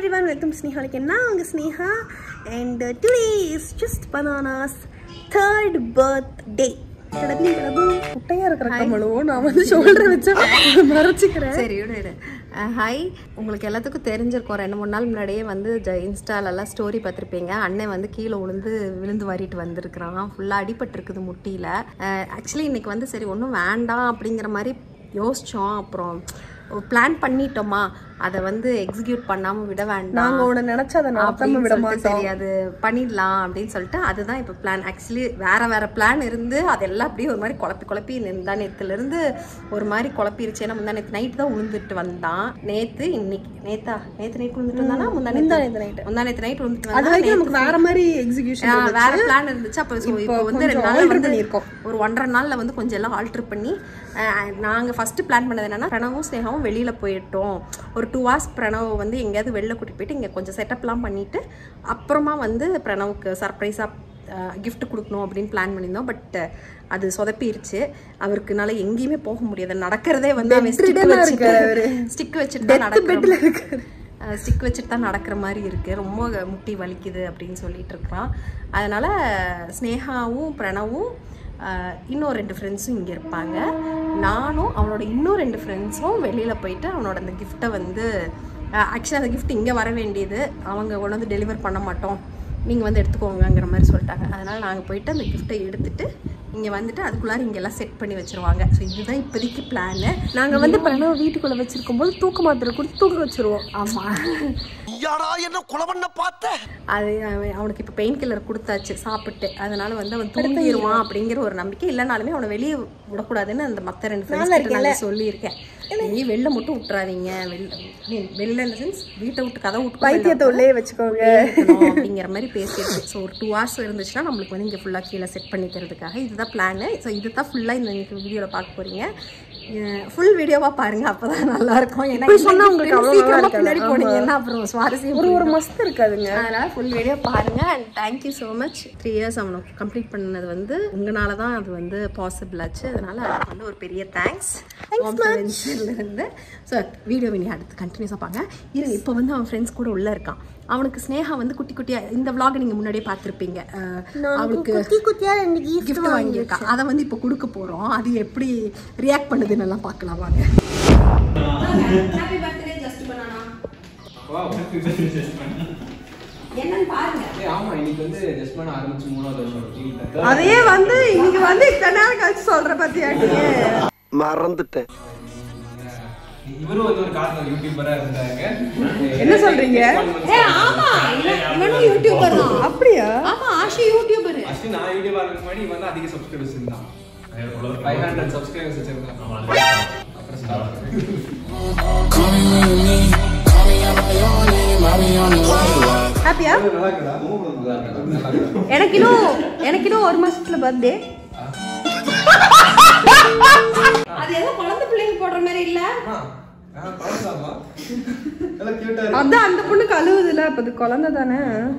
Every one welcome ஸ்னேஹாலுக்கு நான் உங்கள் Sneha and today is just bananas third birthday குட்டையா இருக்கிற கமலும் நான் வந்து ஷோல்டர் வச்சு மறைச்சிக்கிறேன் சரி விடு விடு ஹாய் உங்களுக்கு எல்லாத்துக்கும் தெரிஞ்சிருக்கும் ரெண்டு மூணு நாள் முன்னாடியே வந்து ஜ இன்ஸ்டாலெல்லாம் ஸ்டோரி பார்த்துருப்பீங்க அண்ணன் வந்து கீழே விழுந்து விழுந்து வாரிட்டு வந்திருக்கிறான் ஃபுல்லாக அடிபட்டிருக்குது முட்டியில் ஆக்சுவலி இன்னைக்கு வந்து சரி ஒன்றும் வேண்டாம் அப்படிங்கிற மாதிரி யோசித்தோம் அப்புறம் பிளான் பண்ணிட்டோமா அதை வந்து எக்ஸிக்யூட் பண்ணாமல் விட வேண்டாம் நாங்க உன்னை நினைச்சா அதை நடத்தாம அப்படின்னு விட சொல்லிட்டு மாட்டோம் சரி அது பண்ணிடலாம் அப்படின்னு சொல்லிட்டு அதுதான் இப்போ பிளான் ஆக்சுவலி வேற வேற பிளான் இருந்து அதெல்லாம் அப்படியே ஒரு மாதிரி குழப்பி குழப்பி முந்தா நேத்துல இருந்து ஒரு மாதிரி குழப்பிருச்சு ஏன்னா முந்தா நேத்து நைட் தான் விழுந்துட்டு வந்தான் நேத்து இன்னைக்கு நேத்தா நேத்து நைட் விழுந்துட்டு வந்தானா முந்தா முந்தா நேத்து நேத்து night. முந்தா நேத்து நைட் விழுந்துட்டு அது வந்தா வரைக்கும் நமக்கு வேற மாதிரி எக்ஸிகியூஷன் ஆ, வேற பிளான் இருந்துச்சு அப்போ so இப்போ வந்து ரெண்டு கொஞ்சம் நாள் alter வந்து பண்ணியிருக்கோம். ஒரு ஒன்றரை நாள்ல வந்து கொஞ்சம் எல்லாம் ஆல்டர் பண்ணி அஹ், நாங்க ஃபர்ஸ்ட் பிளான் பண்ணது என்னன்னா பிரணவும் ஸ்னேகாவும் வெளியில போயிட்டோம் ஒரு டூ ஹவர்ஸ் பிரணவ் வந்து எங்கேயாவது வெளில கூட்டிட்டு போயிட்டு இங்க கொஞ்சம் செட்டப்லாம் பண்ணிட்டு அப்புறமா வந்து பிரணவுக்கு சர்ப்ரைஸா gift கொடுக்கணும் அப்படின்னு பிளான் பண்ணியிருந்தோம் பட் அது சொதப்பிருச்சு அவருக்குனால எங்கேயுமே போக முடியாது நடக்கிறதே வந்து அவன் ஸ்டிக் Bedridden-ஆ வச்சுட்டு இருக்காரு அவரு. ஸ்டிக் வச்சுட்டு தான் பெட்ல நடக்கிற இருக்காரு ஸ்டிக் வச்சுட்டு தான் நடக்கிற மாதிரி இருக்குது ரொம்ப முட்டி வலிக்குது அப்படின்னு சொல்லிட்டு இருக்கிறான் அதனால் ஸ்னேகாவும் பிரணவும் ஆஹ், இன்னும் ரெண்டு ஃப்ரெண்ட்ஸும் இங்கே இருப்பாங்க நானும் அவனோட இன்னும் ரெண்டு ஃப்ரெண்ட்ஸும் வெளியில் போயிட்டு அவனோட அந்த கிஃப்ட்டை வந்து ஆக்சுவலாக அந்த கிஃப்ட் இங்கே வர வேண்டியது அவங்க கொண்டு வந்து டெலிவர் பண்ண மாட்டோம் நீங்கள் வந்து எடுத்துக்கோங்கங்கிற மாதிரி சொல்லிட்டாங்க அதனால் நாங்கள் போயிட்டு அந்த கிஃப்ட்டை எடுத்துட்டு இங்கே வந்துட்டு அதுக்குள்ளார இங்கெல்லாம் செட் பண்ணி வச்சுருவாங்க ஸோ இதுதான் இப்போதைக்கு பிளானு நாங்க வந்து பிரணவ வீட்டுக்குள்ள வச்சிருக்கும் போது தூக்க மாத்திரை கொடுத்து தூக்க வச்சிருவோம் ஆமாம் யாரா என்ன கொலை பண்ண பார்த்த அது அவன் அவனுக்கு இப்போ பெயின் கில்லர் கொடுத்தாச்சு சாப்பிட்டு அதனால வந்து அவன் தூங்கிடுவான் அப்படிங்கிற ஒரு நம்பிக்கை இல்லைனாலுமே அவனை வெளியே விடக்கூடாதுன்னு அந்த மற்ற ரெண்டு ஃப்ரெண்ட்ஸ் கிட்ட நான் சொல்லியிருக்கேன் நீ வெளில மட்டும் விட்டுறாதீங்க வெளில மீன் வெளில இந்த சென்ஸ் வீட்டை விட்டு கதை விட்டு பைத்தியத்தை உள்ளே வச்சுக்கோங்க இருக்கணும் அப்படிங்கிற மாதிரி பேசியிருக்கு ஸோ ஒரு டூ ஹவர்ஸ் இருந்துச்சுன்னா நம்மளுக்கு வந்து இங்கே ஃபுல்லாக கீழே செட் பண்ணிக்கிறதுக்காக இதுதான் பிளானு ஸோ இதுதான் ஃபுல்லாக இந்த இன்னைக்கு வீடியோவில் பார்க்க போறீங்க ஃபுல் வீடியோவாக பாருங்க அப்பதான் நல்லா இருக்கும் ஏன்னா இப்படி சொன்னா உங்களுக்கு அவ்வளவு நல்லா சீக்கிரமா இருக்காது. பின்னாடி போனீங்கன்னா அப்புறம் சுவாரஸ்யம் ஒரு ஒரு மஸ்த் இருக்காதுங்க அதனால ஃபுல் வீடியோ பாருங்க and thank you so much three years அவனுக்கு கம்ப்ளீட் பண்ணது வந்து உங்களால தான் அது வந்து பாசிபிள் ஆச்சு அதனால அதுக்கு வந்து ஒரு பெரிய தேங்க்ஸ் இருந்து ஸோ வீடியோ நீ அடுத்து கண்டினியூஸாக பாருங்க இருங்க இப்போ வந்து அவன் ஃப்ரெண்ட்ஸ் கூட உள்ள இருக்கான் அவனுக்கு ஸ்னேகா வந்து குட்டி குட்டியா இந்த vlog நீங்க முன்னாடியே பார்த்துருப்பீங்க அவளுக்கு குட்டி குட்டியா ரெண்டு gift வாங்கியிருக்கா அதை வந்து இப்போ கொடுக்க போறோம் அது எப்படி ரியாக்ட் பண்ணுதுன்னு எல்லாம் பார்க்கலாம் வாங்க என்னன்னு பாருங்க ஏய், ஆமா இன்னைக்கு வந்து ஜஸ்ட் பண்ண ஆரம்பிச்சு மூணாவது வருஷம் இல்ல. அதையே வந்து இன்னைக்கு வந்து இத்தனை நேரம் கழிச்சு சொல்ற பத்தியாட்டி மறந்துட்டேன் இவரும் வந்து ஒரு காலத்துல யூடியூபரா இருந்தாங்க என்ன சொல்றீங்க? ஏ ஆமா இவன் இவனும் யூடியூபர் தான் அப்படியா ஆமா ஆஷி யூடியூபர் ஃபர்ஸ்ட் நான் யூடியூபர் ஆகிறதுக்கு முன்னாடி இவன் தான் அதிக சப்ஸ்கிரைபர்ஸ் இருந்தான் ஃபைவ் ஹண்ட்ரட் சப்ஸ்கிரைபர்ஸ் வச்சிருந்தான் அப்புறம் stop. ஹாப்பியா நல்லா இருக்குதா? நல்லா இருக்குதா? நல்லா இருக்குதா? எனக்கு இன்னும் எனக்கு இன்னும் ஒரு மாசத்துல பர்த்டே அது ஏதோ குழந்தை பிள்ளைங்க போடுற மாதிரி இல்ல ஆ, ஆ, பார்க்கலாமா? நல்லா cute ஆ இருக்கு. அதான் அந்த பொண்ணு கழுவுதுல அப்ப அது குழந்தை தானே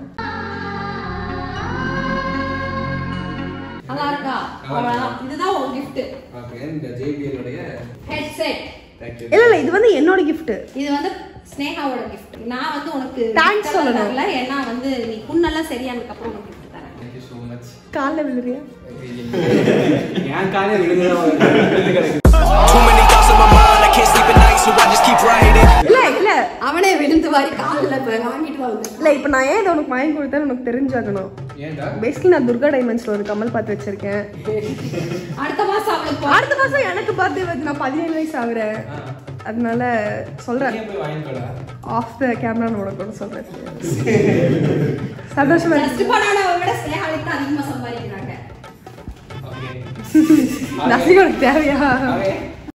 நல்லா இருக்கா அவ்வளவுதான் இதுதான் உன் gift Okay, இந்த JBL உடைய ஹெட்செட் thank you. இல்ல இல்ல இது வந்து என்னோட கிஃப்ட் இது வந்து ஸ்னேகாவோட gift நான் வந்து உனக்கு Thanks gift சொல்லணும். தரல ஏன்னா வந்து நீ புண்ணெல்லாம் சரியானதுக்கு அப்புறம் உனக்கு gift தரேன் Thank you so much. கால்ல விழுறியா என் காலே விழுந்துதான் விழுந்து கிடக்கு. Too many thoughts in my mind, I can't sleep at night, so I just keep writing. இல்ல இல்ல அவனே விழுந்து வாரி காலில் இப்போ வாங்கிட்டு தான் வந்து இல்ல இப்ப நான் ஏன் இதை உனக்கு வாங்கி கொடுத்தேன்னு உனக்கு தெரிஞ்சாகணும் ஏன்டா பேசிக்கலி நான் துர்கா டைமண்ட்ஸ்ல ஒரு கமல் பார்த்து வச்சிருக்கேன் அடுத்த மாசம் அவளுக்கு அடுத்த மாசம் எனக்கு பர்த்டே வருது நான் பதினேழு வயசு ஆகுறேன் அதனால சொல்றேன் நீ போய் வாங்கிக்கோடா ஆஃப் த கேமரா நான் உனக்கு ஒன்று சொல்றேன் சந்தோஷமா இருக்கு. ஃபர்ஸ்ட் பண்ணானவை விட ஸ்னேகாலுக்கு தான் அதிகமா சம்பாதிக்கிறாங்க ஓகே நசிகா உனக்கு தேவையா ஓகே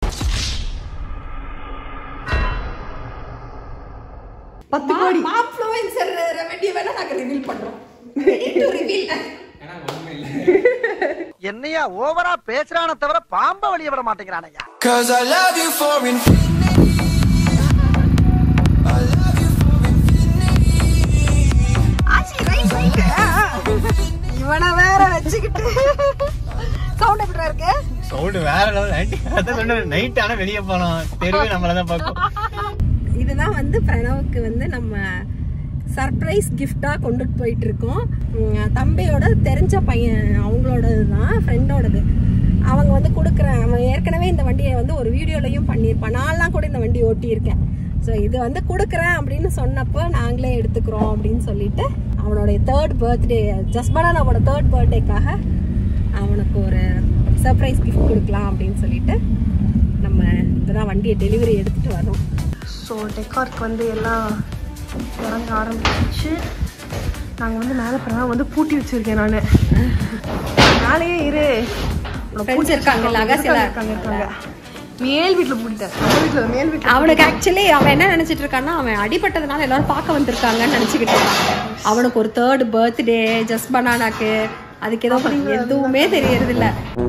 பத்து கோடி மாப்ளோயின்சர் ரெமெடி வேணா நாங்க ரிவீல் பண்றோம் ரிவீல் ஏன்னா ஒண்ணுமே இல்லை என்னையா ஓவரா பேசுறான தவிர பாம்ப வெளிய விட மாட்டேங்கிறானையா Cause I love you for infinity. I love you for இவனை வேற வச்சுக்கிட்டு சவுண்ட் எப்படி இருக்கு சவுண்ட் வேற லெவல் நைட் அதான் சொன்னேன் நைட் ஆனா வெளிய போனோம் தெருவே நம்மள தான் பார்க்கும் இதுதான் வந்து பிரணவுக்கு வந்து நம்ம சர்ப்ரைஸ் கிஃப்டாக கொண்டுட்டு போயிட்டு இருக்கோம் உம், தம்பியோட தெரிஞ்ச பையன் அவங்களோடது தான் ஃப்ரெண்டோடது அவங்க வந்து கொடுக்குறேன் அவன் ஏற்கனவே இந்த வண்டியை வந்து ஒரு வீடியோலையும் பண்ணியிருப்பான் நான்லாம் கூட இந்த வண்டி ஓட்டியிருக்கேன் ஸோ இது வந்து கொடுக்குறேன் அப்படின்னு சொன்னப்போ நாங்களே எடுத்துக்கிறோம் அப்படின்னு சொல்லிட்டு அவனுடைய தேர்ட் பர்த்டே ஜஸ்பனானோட தேர்ட் பர்த்டேக்காக அவனுக்கு ஒரு சர்ப்ரைஸ் கிஃப்ட் கொடுக்கலாம் அப்படின்னு சொல்லிட்டு நம்ம இப்போதான் வண்டியை டெலிவரி எடுத்துட்டு வரோம் ஸோ டெக்கார்க்கு வந்து எல்லாம் இறங்க ஆரம்பிச்சிச்சு நாங்கள் வந்து மேலே பிறகு வந்து பூட்டி வச்சிருக்கேன் நான் மேலேயே இரு உன்னை Friends பூட்டி இருக்காங்கல்ல, வச்சிருக்காங்க, அகசியலா இருக்காங்க இருக்காங்க மேல் வீட்டில் பூட்டிட்டேன் நம்ம வீட்டில் மேல் வீட்டில் அவனுக்கு ஆக்சுவலி அவன் என்ன நினைச்சிட்டு இருக்கான்னா அவன் அடிபட்டதுனால எல்லாரும் பார்க்க வந்திருக்காங்கன்னு நினைச்சுக்கிட்டு இருக்கான் அவனுக்கு ஒரு தேர்ட் பர்த்டே ஜஸ்ட் பனானாக்கு அதுக்கு ஏதோ எதுவுமே தெரியறது இல்ல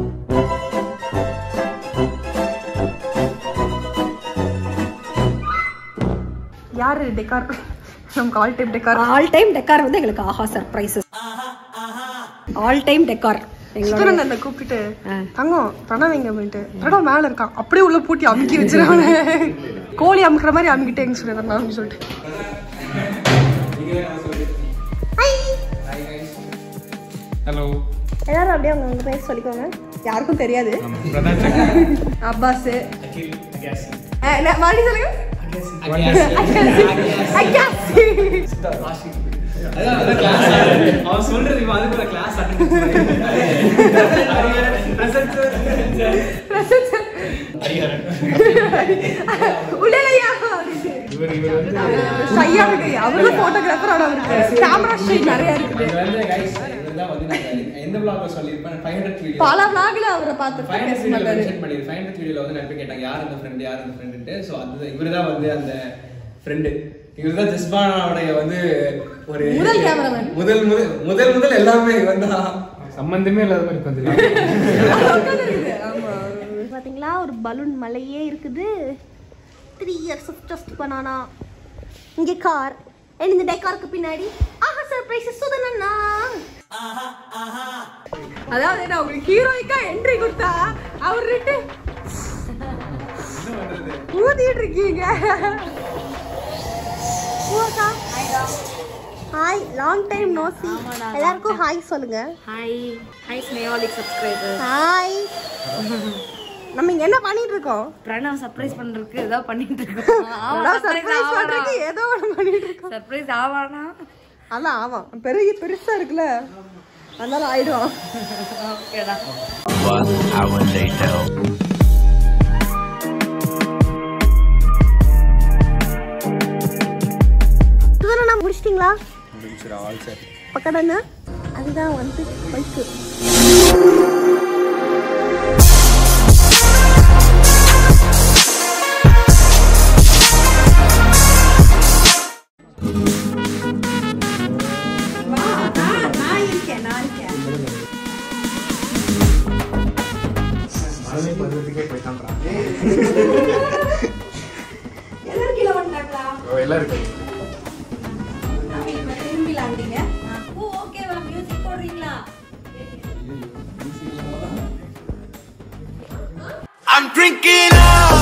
யார் டெக்கார் நமக்கு all type decor all time decor வந்து எங்களுக்கு ஆஹா சர்ப்ரைசஸ் ஆல் டைம் டெக்கார் எங்களோட சுத்தரன் என்ன கூப்பிட்டு தங்கம் பிரணவ் எங்க போயிட்டு பிரணவ் மேல இருக்கான் அப்படியே உள்ள பூட்டி அமுக்கி வச்சிருவாங்க கோழி அமுக்குற மாதிரி அமுக்கிட்டே எங்க சொல்லி அப்படின்னு சொல்லிட்டு ஹலோ எல்லாரும் அப்படியே அவங்க உங்க பேர் சொல்லிக்கோங்க யாருக்கும் தெரியாது பிரதான் அப்பாஸ் மறுபடியும் சொல்லுங்க அக்காசி. அவன் சொல்றது இவன் அதுக்குள்ள கிளாஸ் உள்ளேலையா? இவர் இவர் வந்து ஷையா இருக்கு. அவரும் photographer ஆனா அவருக்கு camera shake நிறைய இருக்குது. இவர் வந்து guys, இவர்தான் வந்து நான் எந்த vlogல சொல்லியிருப்பேன் 500 video. பல vlogல அவரை பார்த்து 500 பேச videoல மாட்டாரு. mention பண்ணிரு. 500 videoல வந்து நிறைய பேர் கேட்டாங்க, யார் அந்த friend, யார் அந்த friend ன்ட்டு. So, அதுதான் இவர்தான் வந்து அந்த friend. இவர்தான் ஜஸ்பானாவுடைய வந்து ஒரு முதல் cameraman. முதல் முதல் முதல் முதல் எல்லாமே இவன்தான் சம்பந்தமே இல்லாத மாதிரி உட்காந்துருக்காங்க பாத்தீங்களா ஒரு பலூன் மலையே இருக்குது three years of just banana இங்க கார் அண்ட் இந்த டெக்காருக்கு பின்னாடி ஆஹா சர்ப்ரைஸ் சுதனண்ணா அதாவது நான் உங்களுக்கு ஹீரோயிக்கா என்ட்ரி கொடுத்தா அவர் ரெண்டு ஊதிட்டு இருக்கீங்க hi long time no see எல்லாருக்கும் ஹாய் சொல்லுங்க hi hi Snehalic subscriber hi நம்ம இங்க என்ன பண்ணிட்டு இருக்கோம் பிரணவ் சர்ப்ரைஸ் பண்றதுக்கு ஏதோ பண்ணிட்டு இருக்கோம் அதான் surprise பண்றதுக்கு ஏதோ ஒண்ணு பண்ணிட்டு இருக்கோம் சர்ப்ரைஸ் ஆவானா அதான் ஆமாம் பெரிய பெருசா இருக்குல்ல அதனால ஆயிடும் ஓகேடா One hour later. சுதனா முடிச்சிட்டிங்களா பக்கடன்னு அதுதான் வந்து பைக்கு நான் இருக்கேன் நான் இருக்கேன் எல்லாரும் கீழே வந்துட்டாங்களா எல்லாம் இருக்கு வீட்டுல திரும்பி விளாண்டீங்க ஓ ஓகேவா மியூசிக் போடுறீங்களா I'm drinking up.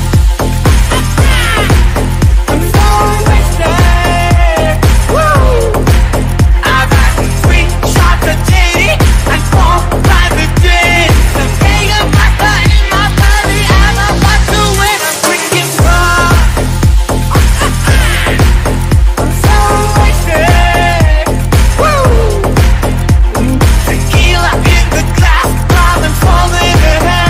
I'm so wasted. Woo! I've had three shots of Jenny and four private gin. The king of my body, my body, I'm about to win. I'm drinking rum. I'm so wasted. Woo! Tequila in the glass, I'm falling in hand.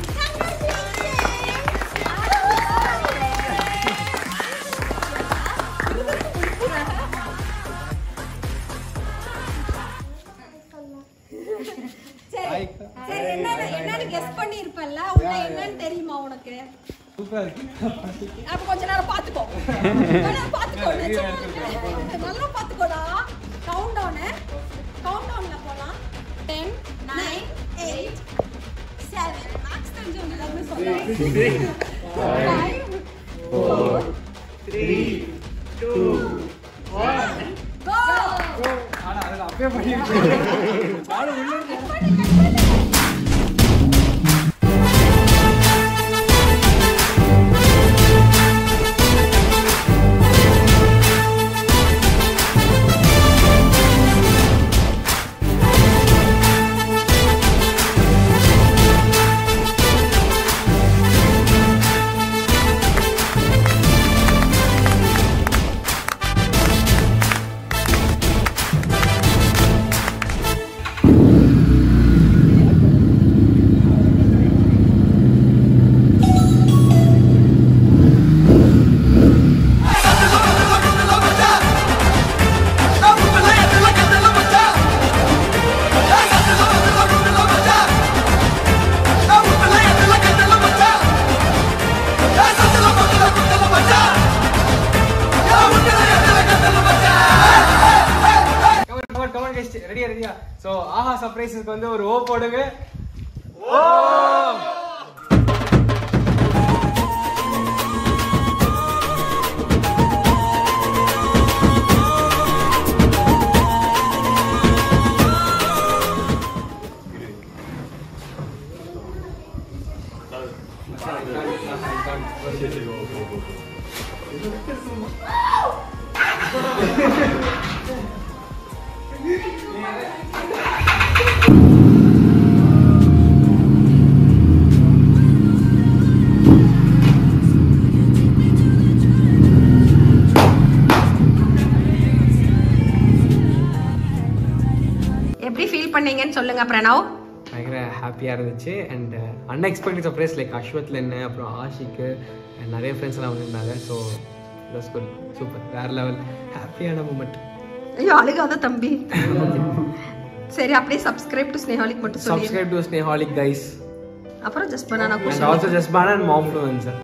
சரி என்னன்னு என்னன்னு guess பண்ணி இருப்பல்ல உள்ள என்னன்னு தெரியுமா உனக்கு அப்ப கொஞ்ச நேரம் பாத்துக்கோ கொஞ்ச நேரம் பாத்துக்கோ நிஜமா. நல்லா பாத்துக்கோடா கவுண்ட் டவுன் கவுண்ட் டவுன்ல போலாம் 10 9 8 7 மேக்ஸ் தெரிஞ்சவங்க எல்லாமே சொல்லுங்க 5 4 3 2 1 கோ அப்பயே பண்ணி சொல்றீங்க ஸோ ஆஹா சர்ப்ரைஸஸ்க்கு வந்து ஒரு ஓ போடுங்க எப்படி ஃபீல் பண்ணீங்கன்னு சொல்லுங்க பிரணவ் பயங்கர ஹாப்பியாக இருந்துச்சு அண்ட் அன்எக்ஸ்பெக்டட் சர்ப்ரைஸ் லைக் அஸ்வத்ல என்ன அப்புறம் ஆஷிக்கு and நிறைய ஃப்ரெண்ட்ஸ் எல்லாம் வந்திருந்தாங்க ஸோ இட்ஸ் குட் சூப்பர் வேற லெவல் ஹாப்பியான மூமெண்ட் ஐயோ அழுகாத தம்பி சரி அப்படியே சப்ஸ்கிரைப் டு ஸ்னேஹாலிக் மட்டும் சொல்லி சப்ஸ்கிரைப் டு ஸ்னேஹாலிக் கைஸ் அப்புறம் ஜஸ்ட் பண்ணா and also just ban and momfluencer